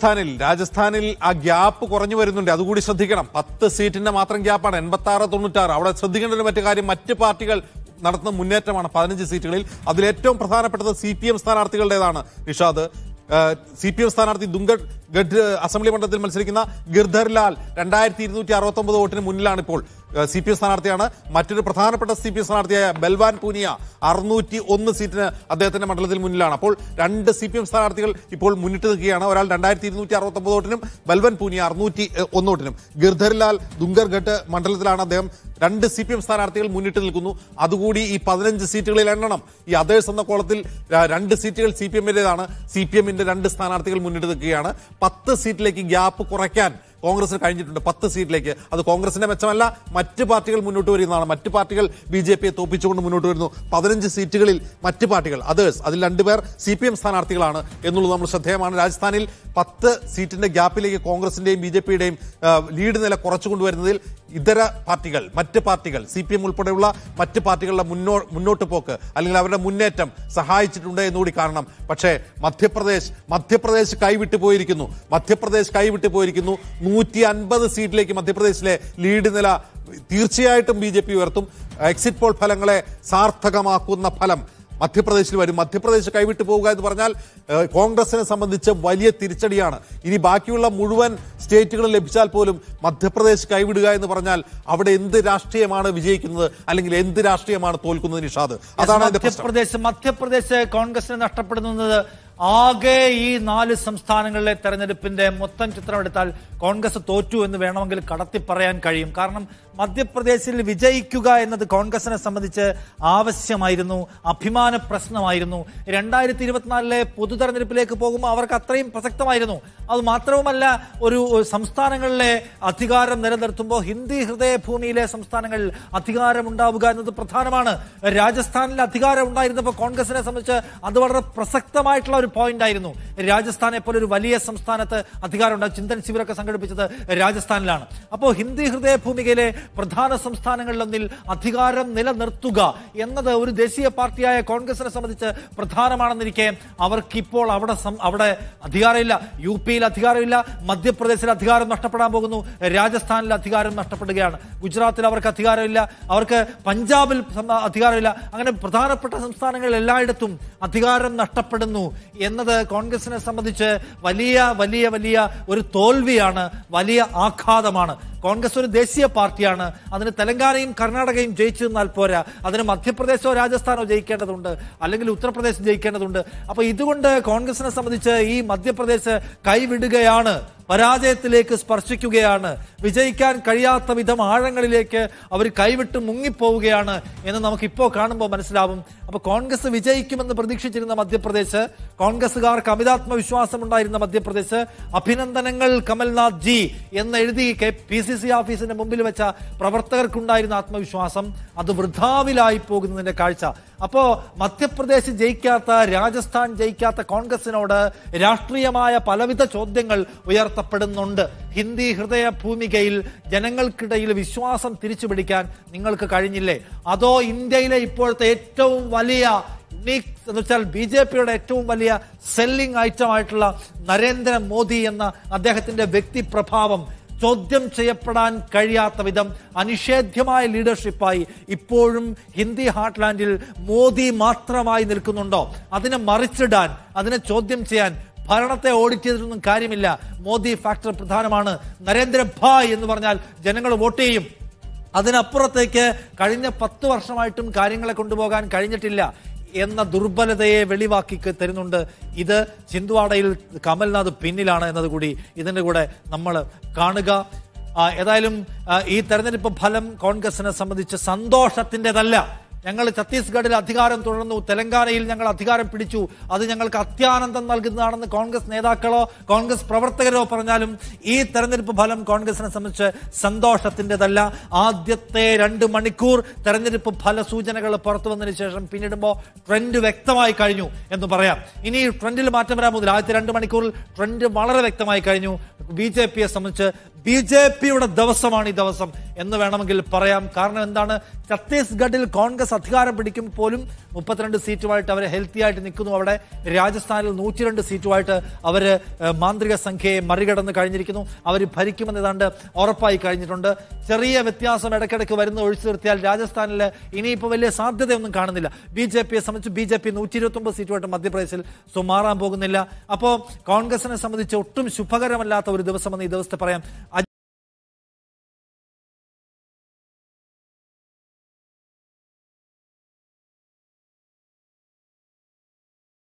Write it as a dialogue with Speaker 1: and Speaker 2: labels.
Speaker 1: രാജസ്ഥാനിൽ രാജസ്ഥാനിൽ ആ ഗ്യാപ്പ് കുറഞ്ഞു വരുന്നുണ്ട് അതുകൂടി ശ്രദ്ധിക്കണം പത്ത് സീറ്റിന്റെ മാത്രം ഗ്യാപ്പാണ് എൺപത്തി ആറ് തൊണ്ണൂറ്റാറ് അവിടെ ശ്രദ്ധിക്കേണ്ട ഒരു മറ്റു കാര്യം മറ്റ് പാർട്ടികൾ നടത്തുന്ന മുന്നേറ്റമാണ് പതിനഞ്ച് സീറ്റുകളിൽ അതിലേറ്റവും പ്രധാനപ്പെട്ടത് സി പി എം സ്ഥാനാർത്ഥികളുടേതാണ് നിഷാദ് സി പി എം സ്ഥാനാർത്ഥി ദുംഗഡ് ഗഡ് അസംബ്ലി മണ്ഡലത്തിൽ മത്സരിക്കുന്ന ഗിർധർ ലാൽ രണ്ടായിരത്തി ഇരുന്നൂറ്റി അറുപത്തി ഒമ്പത് വോട്ടിന് മുന്നിലാണ് ഇപ്പോൾ സി പി എം സ്ഥാനാർത്ഥിയാണ് മറ്റൊരു പ്രധാനപ്പെട്ട സി പി എം സ്ഥാനാർത്ഥിയായ ബൽവാൻ പൂനിയ അറുന്നൂറ്റി ഒന്ന് സീറ്റിന് അദ്ദേഹത്തിന്റെ മണ്ഡലത്തിൽ മുന്നിലാണ് അപ്പോൾ രണ്ട് സി പി എം സ്ഥാനാർത്ഥികൾ ഇപ്പോൾ മുന്നിട്ട് നിൽക്കുകയാണ് ഒരാൾ രണ്ടായിരത്തി ഇരുന്നൂറ്റി അറുപത്തി ഒമ്പത് വോട്ടിനും ബൽവൻ പൂനിയ അറുന്നൂറ്റി ഒന്ന് വോട്ടിനും ഗിർധർ ലാൽ ദുംഗർഘട്ട് മണ്ഡലത്തിലാണ് അദ്ദേഹം രണ്ട് സി പി എം സ്ഥാനാർത്ഥികൾ മുന്നിട്ട് നിൽക്കുന്നു അതുകൂടി ഈ പതിനഞ്ച് സീറ്റുകളിൽ എണ്ണണം ഈ അതേഴ്സ് എന്ന കോളത്തിൽ ര- രണ്ട് സീറ്റുകൾ സി പി എമ്മിന്റേതാണ് സി പി എമ്മിന്റെ രണ്ട് സ്ഥാനാർത്ഥികൾ മുന്നിട്ട് നിൽക്കുകയാണ് പത്ത് സീറ്റിലേക്ക് ഗ്യാപ്പ് കുറയ്ക്കാൻ കോൺഗ്രസിന് കഴിഞ്ഞിട്ടുണ്ട് പത്ത് സീറ്റിലേക്ക് അത് കോൺഗ്രസിന്റെ മെച്ചമല്ല മറ്റ് പാർട്ടികൾ മുന്നോട്ട് വരുന്നതാണ് മറ്റ് പാർട്ടികൾ ബി ജെ പിയെ തോപ്പിച്ചുകൊണ്ട് മുന്നോട്ട് വരുന്നു പതിനഞ്ച് സീറ്റുകളിൽ മറ്റ് പാർട്ടികൾ അതേഴ്സ് അതിൽ രണ്ടുപേർ സി പി എം സ്ഥാനാർത്ഥികളാണ് എന്നുള്ളത് നമ്മൾ ശ്രദ്ധേയമാണ് രാജസ്ഥാനിൽ പത്ത് സീറ്റിന്റെ ഗ്യാപ്പിലേക്ക് കോൺഗ്രസിന്റെയും ബി ജെ പിയുടെയും ലീഡ് നില കുറച്ചു കൊണ്ടുവരുന്നതിൽ ഇതര പാർട്ടികൾ മറ്റ് പാർട്ടികൾ സി പി എം ഉൾപ്പെടെയുള്ള മറ്റ് പാർട്ടികളുടെ മുന്നോ മുന്നോട്ട് പോക്ക് അല്ലെങ്കിൽ അവരുടെ മുന്നേറ്റം സഹായിച്ചിട്ടുണ്ട് എന്നുകൂടി കാണണം പക്ഷേ മധ്യപ്രദേശ് മധ്യപ്രദേശ് കൈവിട്ടു പോയിരിക്കുന്നു മധ്യപ്രദേശ് കൈവിട്ടു പോയിരിക്കുന്നു നൂറ്റി അൻപത് സീറ്റിലേക്ക് മധ്യപ്രദേശിലെ ലീഡ് നില തീർച്ചയായിട്ടും ബി ജെ പി ഉയർത്തും എക്സിറ്റ് പോൾ ഫലങ്ങളെ സാർത്ഥകമാക്കുന്ന ഫലം മധ്യപ്രദേശിൽ വരും മധ്യപ്രദേശ് കൈവിട്ടു പോവുക എന്ന് പറഞ്ഞാൽ ഏഹ്, കോൺഗ്രസിനെ സംബന്ധിച്ച് വലിയ തിരിച്ചടിയാണ് ഇനി ബാക്കിയുള്ള മുഴുവൻ സ്റ്റേറ്റുകൾ ലഭിച്ചാൽ പോലും മധ്യപ്രദേശ് കൈവിടുക എന്ന് പറഞ്ഞാൽ അവിടെ എന്ത് രാഷ്ട്രീയമാണ് വിജയിക്കുന്നത് അല്ലെങ്കിൽ എന്ത് രാഷ്ട്രീയമാണ് തോൽക്കുന്നത് നിഷാദ് അതാണ് അതിന്റെ പ്രശ്നം
Speaker 2: മധ്യപ്രദേശ് മധ്യപ്രദേശ് കോൺഗ്രസിന് നഷ്ടപ്പെടുന്നത് ആകെ ഈ നാല് സംസ്ഥാനങ്ങളിലെ തെരഞ്ഞെടുപ്പിന്റെ മൊത്തം ചിത്രം എടുത്താൽ കോൺഗ്രസ് തോറ്റു എന്ന് വേണമെങ്കിൽ കടത്തി പറയാൻ കഴിയും കാരണം മധ്യപ്രദേശിൽ വിജയിക്കുക എന്നത് കോൺഗ്രസിനെ സംബന്ധിച്ച് ആവശ്യമായിരുന്നു അഭിമാന പ്രശ്നമായിരുന്നു രണ്ടായിരത്തി ഇരുപത്തിനാലിലെ പൊതു തെരഞ്ഞെടുപ്പിലേക്ക് പോകുമ്പോൾ അവർക്ക് അത്രയും പ്രസക്തമായിരുന്നു അത് മാത്രവുമല്ല ഒരു ഒരു സംസ്ഥാനങ്ങളിലെ അധികാരം നിലനിർത്തുമ്പോൾ ഹിന്ദി ഹൃദയഭൂമിയിലെ സംസ്ഥാനങ്ങളിൽ അധികാരം ഉണ്ടാവുക എന്നത് പ്രധാനമാണ് രാജസ്ഥാനിൽ അധികാരം ഉണ്ടായിരുന്നപ്പോൾ കോൺഗ്രസിനെ സംബന്ധിച്ച് അത് വളരെ പ്രസക്തമായിട്ടുള്ള ഒരു പോയിന്റ് ആയിരുന്നു രാജസ്ഥാനെ പോലെ ഒരു വലിയ സംസ്ഥാനത്ത് അധികാരമുണ്ട് ചിന്തൻ ശിബിരൊക്കെ സംഘടിപ്പിച്ചത് രാജസ്ഥാനിലാണ് അപ്പോൾ ഹിന്ദി ഹൃദയഭൂമികയിലെ പ്രധാന സംസ്ഥാനങ്ങളിലൊന്നിൽ അധികാരം നിലനിർത്തുക എന്നത് ഒരു ദേശീയ പാർട്ടിയായ കോൺഗ്രസിനെ സംബന്ധിച്ച് പ്രധാനമാണെന്നിരിക്കെ അവർക്കിപ്പോൾ അവിടെ സം- അവിടെ അധികാരമില്ല യു പിയിൽ അധികാരമില്ല മധ്യപ്രദേശിൽ അധികാരം നഷ്ടപ്പെടാൻ പോകുന്നു രാജസ്ഥാനിൽ അധികാരം നഷ്ടപ്പെടുകയാണ് ഗുജറാത്തിൽ അവർക്ക് അധികാരമില്ല അവർക്ക് പഞ്ചാബിൽ സം- അധികാരമില്ല അങ്ങനെ പ്രധാനപ്പെട്ട സംസ്ഥാനങ്ങളിൽ എല്ലായിടത്തും അധികാരം നഷ്ടപ്പെടുന്നു എന്നത് കോൺഗ്രസിനെ സംബന്ധിച്ച് വലിയ വലിയ വലിയ ഒരു തോൽവിയാണ് വലിയ ആഘാതമാണ് കോൺഗ്രസ് ഒരു ദേശീയ പാർട്ടിയാണ് അതിന് തെലങ്കാനയും കർണാടകയും ജയിച്ചു നിന്നാൽ പോരാ അതിന് മധ്യപ്രദേശോ രാജസ്ഥാനോ ജയിക്കേണ്ടതുണ്ട് അല്ലെങ്കിൽ ഉത്തർപ്രദേശ് ജയിക്കേണ്ടതുണ്ട് അപ്പൊ ഇതുകൊണ്ട് കോൺഗ്രസിനെ സംബന്ധിച്ച് ഈ മധ്യപ്രദേശ് കൈവിടുകയാണ് പരാജയത്തിലേക്ക് സ്പർശിക്കുകയാണ് വിജയിക്കാൻ കഴിയാത്ത വിധം ആഴങ്ങളിലേക്ക് അവർ കൈവിട്ട് മുങ്ങിപ്പോവുകയാണ് എന്ന് നമുക്ക് ഇപ്പോൾ കാണുമ്പോൾ മനസ്സിലാവും അപ്പൊ കോൺഗ്രസ് വിജയിക്കുമെന്ന് പ്രതീക്ഷിച്ചിരുന്ന മധ്യപ്രദേശ് കോൺഗ്രസുകാർക്ക് അമിതാത്മവിശ്വാസം ഉണ്ടായിരുന്ന മധ്യപ്രദേശ് അഭിനന്ദനങ്ങൾ കമൽനാഥ് ജി എന്ന് എഴുതി കെ പി സി സി ഓഫീസിന്റെ മുമ്പിൽ വെച്ച പ്രവർത്തകർക്കുണ്ടായിരുന്ന ആത്മവിശ്വാസം അത് വൃഥാവിലായി പോകുന്നതിന്റെ കാഴ്ച അപ്പോ മധ്യപ്രദേശ് ജയിക്കാത്ത രാജസ്ഥാൻ ജയിക്കാത്ത കോൺഗ്രസിനോട് രാഷ്ട്രീയമായ പലവിധ ചോദ്യങ്ങൾ ഉയർത്തപ്പെടുന്നുണ്ട് ഹിന്ദി ഹൃദയ ഭൂമികയിൽ ജനങ്ങൾക്കിടയിൽ വിശ്വാസം തിരിച്ചുപിടിക്കാൻ നിങ്ങൾക്ക് കഴിഞ്ഞില്ലേ അതോ ഇന്ത്യയിലെ ഇപ്പോഴത്തെ ഏറ്റവും വലിയ യുണീക് എന്ന് വെച്ചാൽ ബി ജെ പിയുടെ ഏറ്റവും വലിയ സെല്ലിംഗ് ഐറ്റം ആയിട്ടുള്ള നരേന്ദ്രമോദി എന്ന അദ്ദേഹത്തിന്റെ വ്യക്തിപ്രഭാവം ചോദ്യം ചെയ്യപ്പെടാൻ കഴിയാത്ത വിധം അനിഷേധ്യമായ ലീഡർഷിപ്പായി ഇപ്പോഴും ഹിന്ദി ഹാർട്ട്ലാൻഡിൽ മോദി മാത്രമായി നിൽക്കുന്നുണ്ടോ അതിനെ മറിച്ചിടാൻ അതിനെ ചോദ്യം ചെയ്യാൻ ഭരണത്തെ ഓഡിറ്റ് ചെയ്തിട്ടൊന്നും കാര്യമില്ല മോദി ഫാക്ടർ പ്രധാനമാണ് നരേന്ദ്രഭായ് എന്ന് പറഞ്ഞാൽ ജനങ്ങൾ വോട്ട് ചെയ്യും അതിനപ്പുറത്തേക്ക് കഴിഞ്ഞ പത്ത് വർഷമായിട്ടും കാര്യങ്ങളെ കൊണ്ടുപോകാൻ കഴിഞ്ഞിട്ടില്ല എന്ന ദുർബലതയെ വെളിവാക്കി ക- തരുന്നുണ്ട് ഇത് ചിന്തുവാടയിൽ കമൽനാഥ് പിന്നിലാണ് എന്നതുകൂടി ഇതിന്റെ കൂടെ നമ്മൾ കാണുക ആ, ഏതായാലും ആ, ഈ തെരഞ്ഞെടുപ്പ് ഫലം കോൺഗ്രസിനെ സംബന്ധിച്ച് സന്തോഷത്തിൻ്റെതല്ല ഞങ്ങൾ ഛത്തീസ്ഗഡിൽ അധികാരം തുടർന്നു തെലങ്കാനയിൽ ഞങ്ങൾ അധികാരം പിടിച്ചു അത് ഞങ്ങൾക്ക് അത്യാനന്ദം നൽകുന്നതാണെന്ന് കോൺഗ്രസ് നേതാക്കളോ കോൺഗ്രസ് പ്രവർത്തകരോ പറഞ്ഞാലും ഈ തെരഞ്ഞെടുപ്പ് ഫലം കോൺഗ്രസിനെ സംബന്ധിച്ച് സന്തോഷത്തിൻ്റെതല്ല ആദ്യത്തെ രണ്ട് മണിക്കൂർ തെരഞ്ഞെടുപ്പ് ഫല സൂചനകൾ പുറത്തു വന്നതിന് ശേഷം പിന്നിടുമ്പോൾ ട്രെൻഡ് വ്യക്തമായി കഴിഞ്ഞു എന്ന് പറയാം ഇനി ഈ ട്രെൻഡിൽ മാറ്റം വരാൻ പോകുന്നില്ല ആദ്യത്തെ രണ്ട് മണിക്കൂറിൽ ട്രെൻഡ് വളരെ വ്യക്തമായി കഴിഞ്ഞു ബി ജെ പിയെ സംബന്ധിച്ച് ബി ജെ പിയുടെ ദിവസമാണ് ഈ ദിവസം എന്ന് വേണമെങ്കിൽ പറയാം കാരണം എന്താണ് ഛത്തീസ്ഗഡിൽ കോൺഗ്രസ് അധികാരം പിടിക്കും പോലും മുപ്പത്തിരണ്ട് സീറ്റുമായിട്ട് അവർ ഹെൽത്തി ആയിട്ട് നിൽക്കുന്നു അവിടെ രാജസ്ഥാനിൽ നൂറ്റിരണ്ട് സീറ്റുമായിട്ട് അവർ മാന്ത്രിക സംഖ്യയെ മറികടന്ന് കഴിഞ്ഞിരിക്കുന്നു അവർ ഭരിക്കുമെന്ന് ഏതാണ്ട് ഉറപ്പായി കഴിഞ്ഞിട്ടുണ്ട് ചെറിയ വ്യത്യാസം ഇടയ്ക്കിടയ്ക്ക് വരുന്ന ഒഴിച്ചു നിർത്തിയാൽ രാജസ്ഥാനിൽ ഇനിയിപ്പോൾ വലിയ സാധ്യതയൊന്നും കാണുന്നില്ല ബി ജെ പിയെ സംബന്ധിച്ച് ബി ജെ പി നൂറ്റി ഇരുപത്തി ഒമ്പത് സീറ്റുമായിട്ട് മധ്യപ്രദേശിൽ സോ മാറാൻ പോകുന്നില്ല അപ്പോൾ കോൺഗ്രസിനെ സംബന്ധിച്ച് ഒട്ടും ശുഭകരമല്ലാത്ത ഒരു ദിവസമെന്ന് ഈ ദിവസത്തെ പറയാം